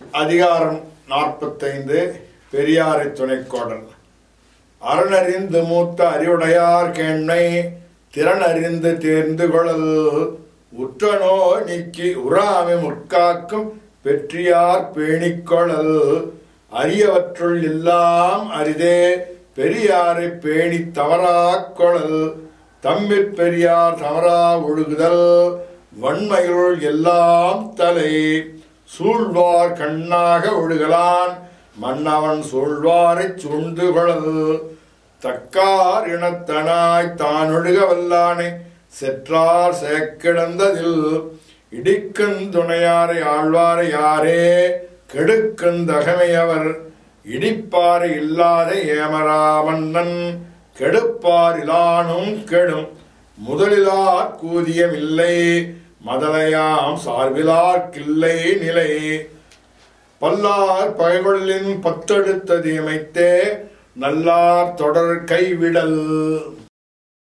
அதிகாரம் நாற்பத்தைந்து பெரியாரை துணைக்கோடல் அரணறிந்து மூத்த அறிவுடையார் கேண்மை திறனறிந்து தேர்ந்து கொள்ளல் உற்றனோ நீக்கி உறாமை முற்காக்கும் பெற்றியார் பேணிக்கொள்ளல் அரியவற்றுள் எல்லாம் அரிதே பெரியாரை பேணி தவறாக் கொள்ளல் தம்மிற் பெரியார் தவறா ஒழுகுதல் வன்மையுள் எல்லாம் தலை சூழ்வார் கண்ணாக ஒழுகலான் மன்னவன் சூழ்வாரைச் சூழ்ந்து கொள்ளல் தக்கார் இனத்தனாய் தான் ஒழுக வல்லானை செற்றார் சேக்கிடந்ததில் இடிக்குந் துணையாரை ஆழ்வாரை யாரே கெடுக்குந்தகமையவர் இடிப்பாறு இல்லாத ஏமரா மன்னன் கெடுப்பார் இலானும் கெடும் முதலிலார் கூதியம் இல்லை மதலையாம் சார்பிலார் கில்லை நிலை பல்லார் பகைகொள்ளின் பத்தெடுத்த தீமைத்தே நல்லார் தொடர் கைவிடல்